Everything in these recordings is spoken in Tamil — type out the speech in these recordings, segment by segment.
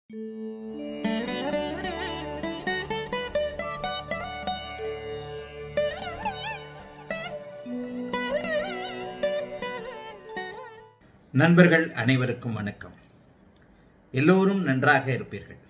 நண்பர்கள் அனைவருக்கும் வணக்கம் எல்லோரும் நன்றாக இருப்பீர்கள்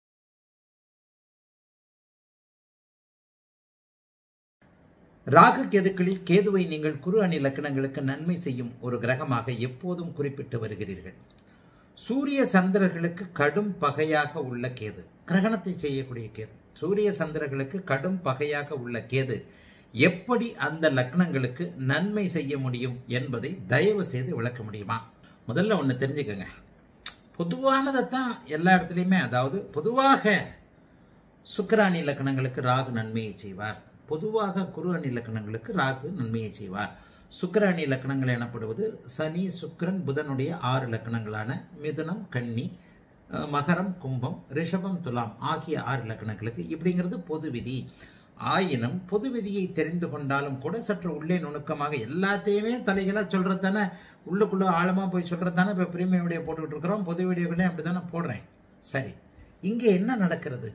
ராகு கேதுக்களில் கேதுவை நீங்கள் குரு அணி லக்கணங்களுக்கு நன்மை செய்யும் ஒரு கிரகமாக எப்போதும் குறிப்பிட்டு வருகிறீர்கள் சூரிய சந்திரர்களுக்கு கடும் பகையாக உள்ள கேது கிரகணத்தை செய்யக்கூடிய கேது சூரிய சந்திரர்களுக்கு கடும் பகையாக உள்ள கேது எப்படி அந்த லக்னங்களுக்கு நன்மை செய்ய முடியும் என்பதை தயவு செய்து விளக்க முடியுமா முதல்ல ஒன்று தெரிஞ்சுக்கங்க பொதுவானதை தான் எல்லா இடத்துலையுமே அதாவது பொதுவாக சுக்கராணி லக்கணங்களுக்கு ராகு நன்மையை செய்வார் பொதுவாக குரு அணி லக்கணங்களுக்கு ராகு நன்மையை செய்வார் சுக்கர அணி லக்கணங்கள் எனப்படுவது சனி சுக்கிரன் புதனுடைய ஆறு லக்கணங்களான மிதுனம் கன்னி அஹ், மகரம் கும்பம் ரிஷபம் துலாம் ஆகிய ஆறு லக்கணங்களுக்கு இப்படிங்கிறது பொது விதி ஆயினும் பொது விதியை தெரிந்து கொண்டாலும் கூட சற்று உள்ளே நுணுக்கமாக எல்லாத்தையுமே தலைகளாக சொல்கிறது தானே உள்ளுக்குள்ளே ஆழமாக போய் சொல்கிறது தானே இப்போ பிரீமியம் வீடியோ போட்டுக்கிட்டு இருக்கிறோம் பொது வீடியோக்களையும் அப்படி தானே போடுறேன் சரி இங்கே என்ன நடக்கிறது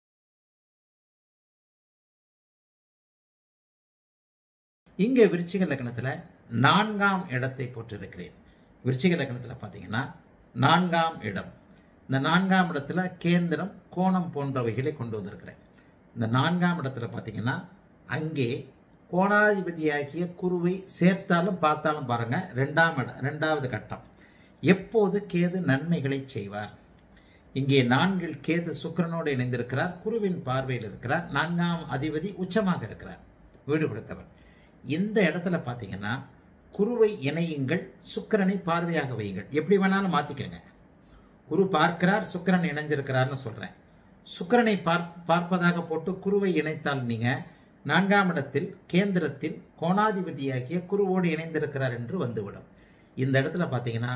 இங்கே விருச்சிக லக்னத்தில் நான்காம் இடத்தை போட்டிருக்கிறேன் விருச்சிக லக்னத்தில் பார்த்தீங்கன்னா நான்காம் இடம் இந்த நான்காம் இடத்துல கேந்திரம் கோணம் போன்றவைகளை கொண்டு வந்திருக்கிறேன் இந்த நான்காம் இடத்துல பார்த்தீங்கன்னா அங்கே கோணாதிபதியாகிய குருவை சேர்த்தாலும் பார்த்தாலும் பாருங்க ரெண்டாம் இடம் ரெண்டாவது கட்டம் எப்போது கேது நன்மைகளை செய்வார் இங்கே நான்கில் கேது சுக்கிரனோடு இணைந்திருக்கிறார் குருவின் பார்வையில் இருக்கிறார் நான்காம் அதிபதி உச்சமாக இருக்கிறார் வீடு கொடுத்தவர் இந்த இடத்துல பார்த்தீங்கன்னா குருவை இணையுங்கள் சுக்கிரனை பார்வையாக வையுங்கள் எப்படி வேணாலும் மாற்றிக்கங்க குரு பார்க்கிறார் சுக்கிரன் இணைஞ்சிருக்கிறார்னு சொல்கிறேன் சுக்கிரனை பார் பார்ப்பதாக போட்டு குருவை இணைத்தால் நீங்கள் நான்காம் இடத்தில் கேந்திரத்தில் கோணாதிபதியாகிய குருவோடு இணைந்திருக்கிறார் என்று வந்துவிடும் இந்த இடத்துல பார்த்தீங்கன்னா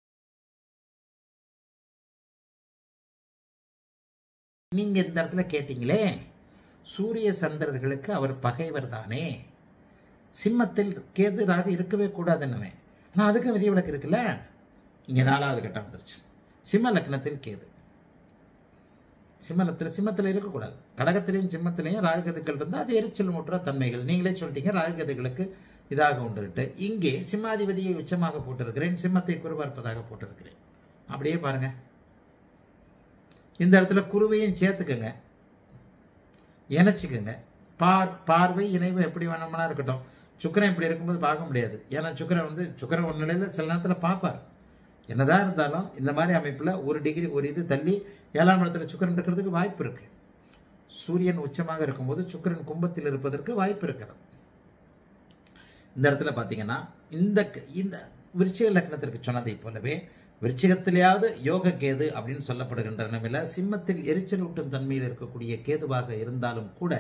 நீங்க இந்த இடத்துல கேட்டீங்களே சூரிய சந்திரர்களுக்கு அவர் பகைவர் தானே சிம்மத்தில் கேதுராக இருக்கவே கூடாதுன்னுவே ஆனால் அதுக்கும் விதிவிலக்கு இருக்குல்ல இங்கே நாலாவது கட்டம் வந்துருச்சு சிம்ம லக்னத்தில் கேது சிம்மலத்தில் சிம்மத்தில் இருக்கக்கூடாது கடகத்திலையும் சிம்மத்திலையும் ராகுகதுக்கள் இருந்தால் அது எரிச்சல் முற்ற தன்மைகள் நீங்களே சொல்லிட்டீங்க ராகுகதுகளுக்கு இதாக உண்டுட்டு இங்கே சிம்மாதிபதியை உச்சமாக போட்டிருக்கிறேன் சிம்மத்தை குறுபார்ப்பதாக போட்டிருக்கிறேன் அப்படியே பாருங்க இந்த இடத்துல குருவையும் சேர்த்துக்கங்க இணைச்சிக்கங்க பார் பார்வை இணைவு எப்படி வேணும்னா இருக்கட்டும் சுக்கரன் இப்படி இருக்கும்போது பார்க்க முடியாது ஏன்னா சுக்கரன் வந்து சுக்கரன் ஒரு நிலையில் சில நேரத்தில் பார்ப்பார் என்னதான் இருந்தாலும் இந்த மாதிரி அமைப்பில் ஒரு டிகிரி ஒரு இது தள்ளி ஏழாம் இடத்துல சுக்கரன் இருக்கிறதுக்கு வாய்ப்பு இருக்கு சூரியன் உச்சமாக இருக்கும்போது சுக்கரன் கும்பத்தில் இருப்பதற்கு வாய்ப்பு இருக்கிறது இந்த இடத்துல பார்த்தீங்கன்னா இந்த க- இந்த விருச்சிக லக்னத்திற்கு சொன்னதை போலவே விருச்சிகத்திலேயாவது யோக கேது அப்படின்னு சொல்லப்படுகின்ற நிலைமையில் சிம்மத்தில் எரிச்சல் ஊட்டும் தன்மையில் இருக்கக்கூடிய கேதுவாக இருந்தாலும் கூட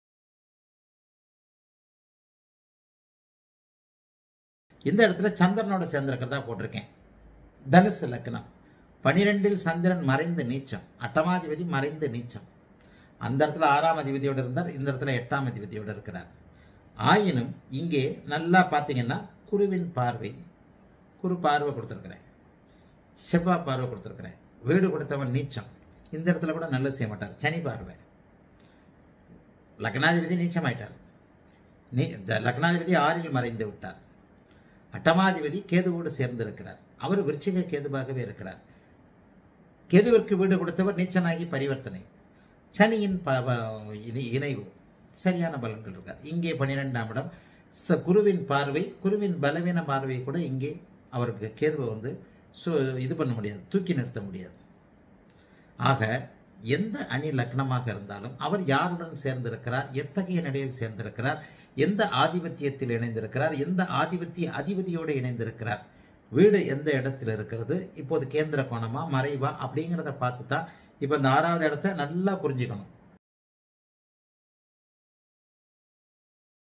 இந்த இடத்துல சந்திரனோட சேர்ந்திருக்கிறதா போட்டிருக்கேன் தனுசு லக்னம் பனிரெண்டில் சந்திரன் மறைந்து நீச்சம் அட்டமாதிபதி மறைந்து நீச்சம் அந்த இடத்துல ஆறாம் அதிபதியோடு இருந்தார் இந்த இடத்துல எட்டாம் அதிபதியோடு இருக்கிறார் ஆயினும் இங்கே நல்லா பார்த்தீங்கன்னா குருவின் பார்வை குரு பார்வை கொடுத்துருக்குறேன் செவ்வாய் பார்வை கொடுத்துருக்குறேன் வீடு கொடுத்தவன் நீச்சம் இந்த இடத்துல கூட நல்லது செய்ய மாட்டார் சனி பார்வை லக்னாதிபதி நீச்சமாயிட்டார் நீ த- லக்னாதிபதி ஆறில் மறைந்து விட்டார் அட்டமாதிபதி கேதுவோடு சேர்ந்திருக்கிறார் அவர் விருச்சிக கேதுவாகவே இருக்கிறார் கேதுவிற்கு வீடு கொடுத்தவர் நீச்சனாகி பரிவர்த்தனை சனியின் ப ப- இணை- இணைவு சரியான பலன்கள் இருக்கார் இங்கே பன்னிரெண்டாம் இடம் ச குருவின் பார்வை குருவின் பலவீன பார்வை கூட இங்கே அவருக்கு கேதுவை வந்து சு இது பண்ண முடியாது தூக்கி நிறுத்த முடியாது ஆக எந்த அணி லக்னமாக இருந்தாலும் அவர் யாருடன் சேர்ந்திருக்கிறார் எத்தகைய நிலையில் சேர்ந்திருக்கிறார் எந்த ஆதிபத்தியத்தில் இணைந்திருக்கிறார் எந்த ஆதிபத்திய அதிபதியோடு இணைந்திருக்கிறார் வீடு எந்த இடத்துல இருக்கிறது இப்போது கேந்திர கோணமா மறைவா அப்படிங்கிறத பார்த்து தான் இப்போ இந்த ஆறாவது இடத்த நல்லா புரிஞ்சுக்கணும்